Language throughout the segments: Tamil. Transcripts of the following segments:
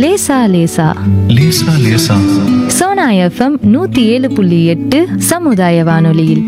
லேசா லேசா லேசா லேசா சோனா எஃப்எம் நூத்தி ஏழு புள்ளி எட்டு சமுதாய வானொலியில்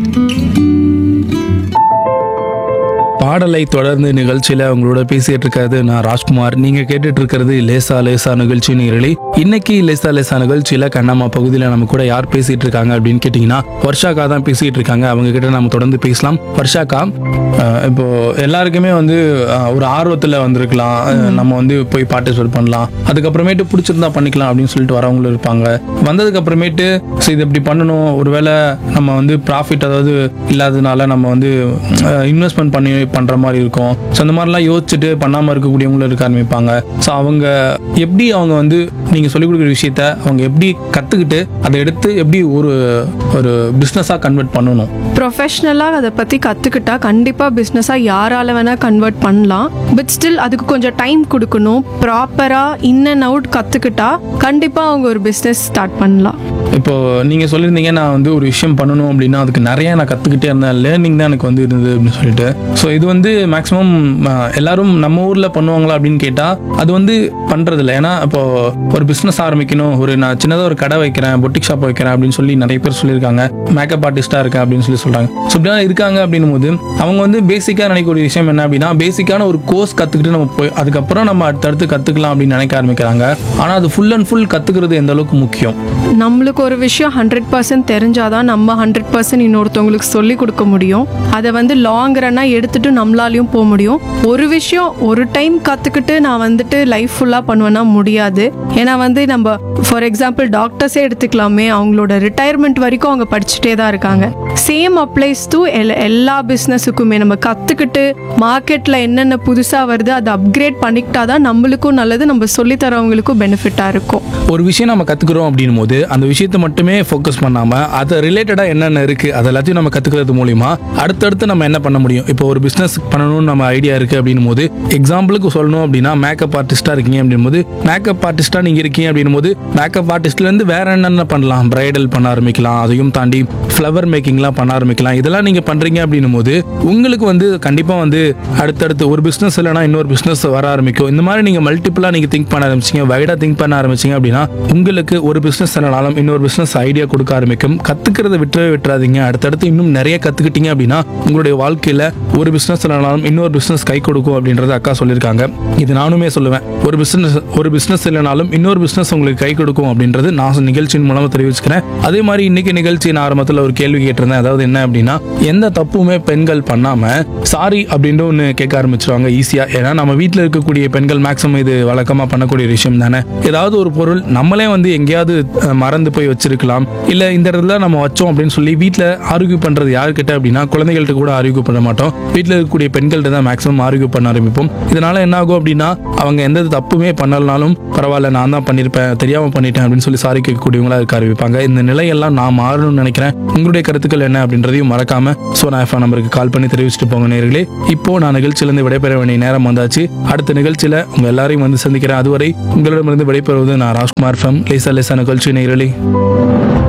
பாடலை தொடர்ந்து நிகழ்ச்சியில உங்களோட பேசிட்டு இருக்கிறது நான் ராஜ்குமார் நீங்க கேட்டுட்டு இருக்கிறது லேசா லேசா நிகழ்ச்சி நிரலி இன்னைக்கு லேசா லேசா நிகழ்ச்சியில கண்ணம்மா பகுதியில் நம்ம கூட யார் பேசிட்டு இருக்காங்க அப்படின்னு கேட்டிங்கன்னா வர்ஷாக்கா தான் பேசிட்டு இருக்காங்க அவங்க கிட்ட நம்ம தொடர்ந்து பேசலாம் வர்ஷாக்கா அஹ், இப்போ எல்லாருக்குமே வந்து அஹ், ஒரு ஆர்வத்தில் வந்திருக்கலாம் அஹ், நம்ம வந்து போய் பார்ட்டிசிபேட் பண்ணலாம் அதுக்கப்புறமேட்டு பிடிச்சிருந்தா பண்ணிக்கலாம் அப்படின்னு சொல்லிட்டு வரவங்களும் இருப்பாங்க வந்ததுக்கு அப்புறமேட்டு சரி இது இப்படி பண்ணணும் ஒருவேளை நம்ம வந்து ப்ராஃபிட் அதாவது இல்லாததுனால நம்ம வந்து இன்வெஸ்ட்மெண்ட் பண்ணி பண்ற மாதிரி இருக்கும் ஸோ அந்த மாதிரிலாம் யோசிச்சுட்டு பண்ணாம இருக்கக்கூடியவங்களும் இருக்க ஆரம்பிப்பாங்க ஸோ அவங்க எப்படி அவங்க வந்து நீங்க சொல்லிக் கொடுக்குற விஷயத்த அவங்க எப்படி கத்துக்கிட்டு அதை எடுத்து எப்படி ஒரு ஒரு பிஸ்னஸாக கன்வெர்ட் பண்ணணும் ப்ரொஃபஷ்னலாக அதை பற்றி கற்றுக்கிட்டா கண்டிப்பாக பிஸ்னஸாக யாரால வேணால் கன்வெர்ட் பண்ணலாம் பட் ஸ்டில் அதுக்கு கொஞ்சம் டைம் கொடுக்கணும் ப்ராப்பராக இன் அண்ட் அவுட் கற்றுக்கிட்டா கண்டிப்பாக அவங்க ஒரு பிஸ்னஸ் ஸ்டார்ட் பண்ணலாம் இப்போ நீங்க சொல்லியிருந்தீங்க நான் வந்து ஒரு விஷயம் பண்ணணும் அப்படின்னா அதுக்கு நிறைய நான் கத்துக்கிட்டே இருந்தேன் லேர்னிங் தான் எனக்கு வந்து இருந்தது அப்படின்னு சொல்லிட்டு ஸோ இது வந்து மேக்ஸிமம் எல்லாரும் நம்ம ஊர்ல பண்ணுவாங்களா அப்படின்னு கேட்டா அது வந்து பண்றது இல்லை ஏன்னா இப்போ ஒரு பிசினஸ் ஆரம்பிக்கணும் ஒரு நான் சின்னதாக ஒரு கடை வைக்கிறேன் பொட்டிக் ஷாப் வைக்கிறேன் அப்படின்னு சொல்லி நிறைய பேர் சொல்லியிருக்காங்க மேக்கப் ஆர்டிஸ்டா இருக்கேன் அப்படின்னு சொல்லி சொல்றாங்க ஸோ இப்படிலாம் இருக்காங்க அப்படின்னும் போது அவங்க வந்து பேசிக்காக நினைக்கக்கூடிய விஷயம் என்ன அப்படின்னா பேசிக்கான ஒரு கோர்ஸ் கத்துக்கிட்டு நம்ம போய் அதுக்கப்புறம் நம்ம அடுத்தடுத்து கத்துக்கலாம் அப்படின்னு நினைக்க ஆரம்பிக்கிறாங்க ஆனா அது ஃபுல் அண்ட் ஃபுல் கத்துக்கிறது எந்த அளவுக்கு முக்கியம் நம்மளுக்கு ஒரு விஷயம் ஹண்ட்ரட் பர்சன்ட் தெரிஞ்சாதான் நம்ம ஹண்ட்ரட் பர்சன்ட் இன்னொருத்தவங்களுக்கு சொல்லி கொடுக்க முடியும் அதை வந்து லாங் ரன்னாக எடுத்துட்டு நம்மளாலையும் போக முடியும் ஒரு விஷயம் ஒரு டைம் கற்றுக்கிட்டு நான் வந்துட்டு லைஃப் ஃபுல்லாக பண்ணுவேன்னா முடியாது ஏன்னா வந்து நம்ம ஃபார் எக்ஸாம்பிள் டாக்டர்ஸே எடுத்துக்கலாமே அவங்களோட ரிட்டையர்மெண்ட் வரைக்கும் அவங்க படிச்சுட்டே தான் இருக்காங்க சேம் அப்ளைஸ் டு எல்லா பிஸ்னஸுக்குமே நம்ம கற்றுக்கிட்டு மார்க்கெட்டில் என்னென்ன புதுசாக வருது அதை அப்கிரேட் பண்ணிக்கிட்டா தான் நம்மளுக்கும் நல்லது நம்ம சொல்லித் தரவங்களுக்கும் பெனிஃபிட்டாக இருக்கும் ஒரு விஷயம் நம்ம கத்துக்கிறோம் அப்படின்னும் போது அந்த விஷயத்தை மட்டுமே ஃபோக்கஸ் பண்ணாம அது ரிலேட்டடா என்னென்ன இருக்கு அது எல்லாத்தையும் நம்ம கத்துக்கிறது மூலியமா அடுத்தடுத்து நம்ம என்ன பண்ண முடியும் இப்போ ஒரு பிசினஸ் பண்ணணும்னு நம்ம ஐடியா இருக்கு அப்படின்னும் போது எக்ஸாம்பிளுக்கு சொல்லணும் அப்படின்னா மேக்கப் ஆர்டிஸ்டா இருக்கீங்க அப்படின்னும் போது மேக்கப் ஆர்டிஸ்டா நீங்க இருக்கீங்க அப்படின்னும் போது மேக்கப் ஆர்டிஸ்ட்ல இருந்து வேற என்னென்ன பண்ணலாம் பிரைடல் பண்ண ஆரம்பிக்கலாம் அதையும் தாண்டி ஃப்ளவர் மேக்கிங்லாம் பண்ண ஆரம்பிக்கலாம் இதெல்லாம் நீங்க பண்றீங்க அப்படின்னும் போது உங்களுக்கு வந்து கண்டிப்பா வந்து அடுத்தடுத்து ஒரு பிசினஸ் இல்லைனா இன்னொரு பிசினஸ் வர ஆரம்பிக்கும் இந்த மாதிரி நீங்க மல்டிபிளா நீங்க திங்க் பண்ண ஆரம்பிச்சீங்க வைடா திங்க் பண்ண ஆரம்பிச்சீங்க அப்படின்னா உங்களுக்கு ஒரு பிசினஸ் இல்லைனாலும் இன்னொரு பிசினஸ் ஐடியா கொடுக்க ஆரம்பிக்கும் கத்துக்கிறத விட்டுறவே விட்டுறாதீங்க அடுத்தடுத்து இன்னும் நிறைய கத்துக்கிட்டீங்க அப்படின்னா உங்களுடைய வாழ்க்கையில ஒரு பிசினஸ் இல்லைனாலும் இன்னொரு பிசினஸ் கை கொடுக்கும் அப்படின்றத அக்கா சொல்லியிருக்காங்க இது நானுமே சொல்லுவேன் ஒரு பிசினஸ் ஒரு பிசினஸ் இல்லைனாலும் இன்னொரு பிசினஸ் உங்களுக்கு கை கொடுக்கும் அப்படின்றது நான் நிகழ்ச்சியின் மூலமா தெரிவிச்சுக்கிறேன் அதே மாதிரி இன்னைக்கு நிகழ்ச்சியின் ஆரம்பத்தில் ஒரு கேள்வி கேட்டிருந்தேன் அதாவது என்ன அப்படின்னா எந்த தப்புமே பெண்கள் பண்ணாம சாரி அப்படின்ற ஒன்று கேட்க ஆரம்பிச்சிருவாங்க ஈஸியா ஏன்னா நம்ம வீட்டில் இருக்கக்கூடிய பெண்கள் மேக்ஸிமம் இது வழக்கமா பண்ணக்கூடிய ஒரு விஷயம் தானே ஏதாவது ஒரு பொருள் நம்மளே வந்து எங்கேயாவது அஹ், மறந்து போய் வச்சிருக்கலாம் இல்ல இந்த இடத்துல நம்ம வச்சோம் அப்படின்னு சொல்லி வீட்டில் ஆரோக்கியம் பண்றது யாருக்கிட்ட அப்படின்னா குழந்தைகள்ட்ட கூட ஆரோக்கியம் பண்ண மாட்டோம் வீட்டில் இருக்கக்கூடிய பெண்கள்ட்ட தான் மேக்ஸிமம் ஆரோக்கியம் பண்ண ஆரம்பிப்போம் இதனால என்ன ஆகும் அப்படின்னா அவங்க எந்த தப்புமே பண்ணலனாலும் பரவாயில்ல நான் தான் பண்ணியிருப்பேன் தெரியாம பண்ணிட்டேன் அப்படின்னு சொல்லி சாரி கேட்கக்கூடியவங்களா இருக்க ஆரம்பிப்பாங்க இந்த நிலையெல்லாம் நான் மாறணும்னு நினைக்கிறேன் உங்களுடைய கருத்துக்கள் என்ன அப்படின்றதையும் மறக்காம சோனா எஃப்எம் நம்பருக்கு கால் பண்ணி தெரிவிச்சுட்டு போங்க நேர்களே இப்போ நான் நிகழ்ச்சியிலிருந்து விடைபெற வேண்டிய நேரம் வந்தாச்சு அடுத்த நிகழ்ச்சியில உங்க எல்லாரையும் வந்து சந்திக்கிறேன் அதுவரை உங்களிடமிருந்து விடைபெறுவது நான் ராஜ்குமார் ஃபம் லேசா லேசா நிகழ்ச்சி நேரலி